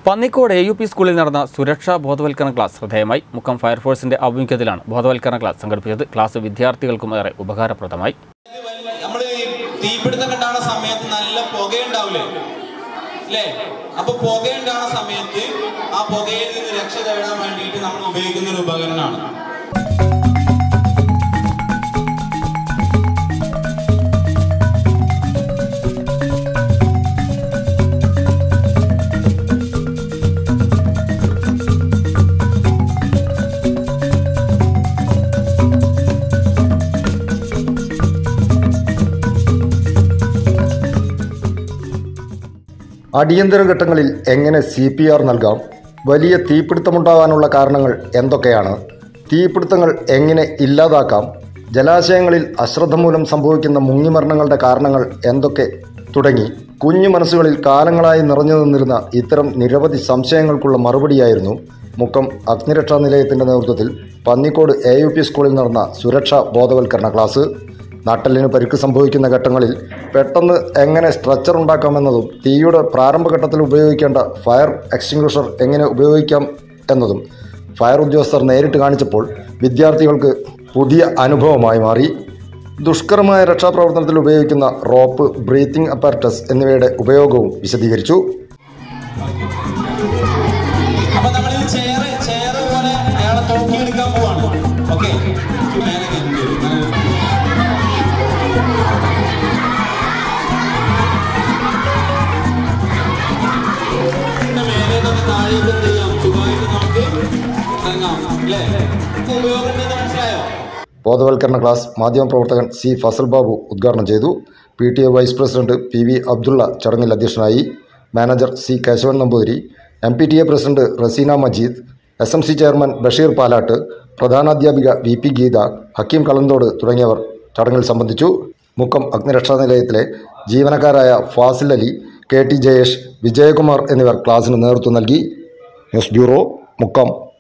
Pannikode A U P സ്കൂളിൽ നടന്ന സുരക്ഷാ ബോധവൽക്കരണ ക്ലാസ് ശ്രദ്ധേയമായി മുക്കം ഫയർഫോഴ്സിന്റെ ആഭിമുഖ്യത്തിലാണ് ബോധവൽക്കരണ ക്ലാസ് സംഘടിപ്പിച്ചത് ക്ലാസ് വിദ്യാർത്ഥികൾക്കും ഏറെ ഉപകാരപ്രദമായി നമ്മൾ തീപിടുത്തം ഉണ്ടാവുന്ന സമയത്ത് നല്ല പുകയുണ്ടാവില്ലേ അല്ലേ അപ്പൊ പുകയുണ്ടാവുന്ന സമയത്ത് ആ പുകയിൽ നിന്ന് രക്ഷ തേടാൻ വേണ്ടിയിട്ട് നമ്മൾ ഉപയോഗിക്കുന്ന ഒരു ഉപകരണമാണ് അടിയന്തര ഘട്ടങ്ങളിൽ എങ്ങനെ സി പി ആർ നൽകാം വലിയ തീപിടുത്തമുണ്ടാകാനുള്ള കാരണങ്ങൾ എന്തൊക്കെയാണ് തീപിടുത്തങ്ങൾ എങ്ങനെ ഇല്ലാതാക്കാം ജലാശയങ്ങളിൽ അശ്രദ്ധ മൂലം സംഭവിക്കുന്ന മുങ്ങിമരണങ്ങളുടെ കാരണങ്ങൾ എന്തൊക്കെ തുടങ്ങി കുഞ്ഞു മനസ്സുകളിൽ കാലങ്ങളായി നിറഞ്ഞു നിന്നിരുന്ന ഇത്തരം നിരവധി സംശയങ്ങൾക്കുള്ള മറുപടിയായിരുന്നു മുക്കം അഗ്നിരക്ഷാ നിലയത്തിന്റെ നേതൃത്വത്തിൽ പന്നിക്കോട് എ യു പി സ്കൂളിൽ നടന്ന സുരക്ഷാ ബോധവൽക്കരണ ക്ലാസ് നട്ടലിന് പരിക്ക് സംഭവിക്കുന്ന ഘട്ടങ്ങളിൽ പെട്ടെന്ന് എങ്ങനെ സ്ട്രക്ചർ ഉണ്ടാക്കാമെന്നതും തീയുടെ പ്രാരംഭഘട്ടത്തിൽ ഉപയോഗിക്കേണ്ട ഫയർ എക്സ്റ്റിങ്ക്വിഷർ എങ്ങനെ ഉപയോഗിക്കാം എന്നതും ഫയർ ഉദ്യോഗസ്ഥർ നേരിട്ട് കാണിച്ചപ്പോൾ വിദ്യാർത്ഥികൾക്ക് പുതിയ അനുഭവമായി മാറി ദുഷ്കരമായ രക്ഷാപ്രവർത്തനത്തിൽ ഉപയോഗിക്കുന്ന റോപ്പ് ബ്രീത്തിങ് അപ്പാരറ്റസ് എന്നിവയുടെ ഉപയോഗവും വിശദീകരിച്ചു അപ്പൊ നമ്മൾ ഈ ചെയർ ചെയർ പോലെ അയാളെ തോക്കിയെടുക്കാൻ പോവാണ് ഓക്കെ മേലെ കയറി വരും. നല്ല- ഇതിന്റെ മേലെ നിന്ന് താഴേക്ക് എന്ത് ചെയ്യാം സുഖമായിട്ട് നമുക്ക് ഇറങ്ങാം അല്ലേ ഇപ്പൊ ഉപയോഗം ഉണ്ടെന്ന് മനസ്സിലായോ ബോധവൽക്കരണ ക്ലാസ് മാധ്യമപ്രവർത്തകൻ സി ഫസൽ ബാബു ഉദ്ഘാടനം ചെയ്തു P T A vice president P V Abdulla ചടങ്ങിൽ അധ്യക്ഷനായി manager C Keshavan Namboothiri M P T A president Raseena Majeed S M C chairman Basheer Palat പ്രധാനാധ്യാപിക വി പി ഗീത ഹക്കീം കളന്തോട് തുടങ്ങിയവർ ചടങ്ങിൽ സംബന്ധിച്ചു മുക്കം അഗ്നിരക്ഷാ നിലയത്തിലെ ജീവനക്കാരായ ഫാസിൽ അലി കെ ടി ജയേഷ് വിജയകുമാർ എന്നിവർ ക്ലാസിന് നേതൃത്വം നൽകി ന്യൂസ് ബ്യൂറോ മുക്കം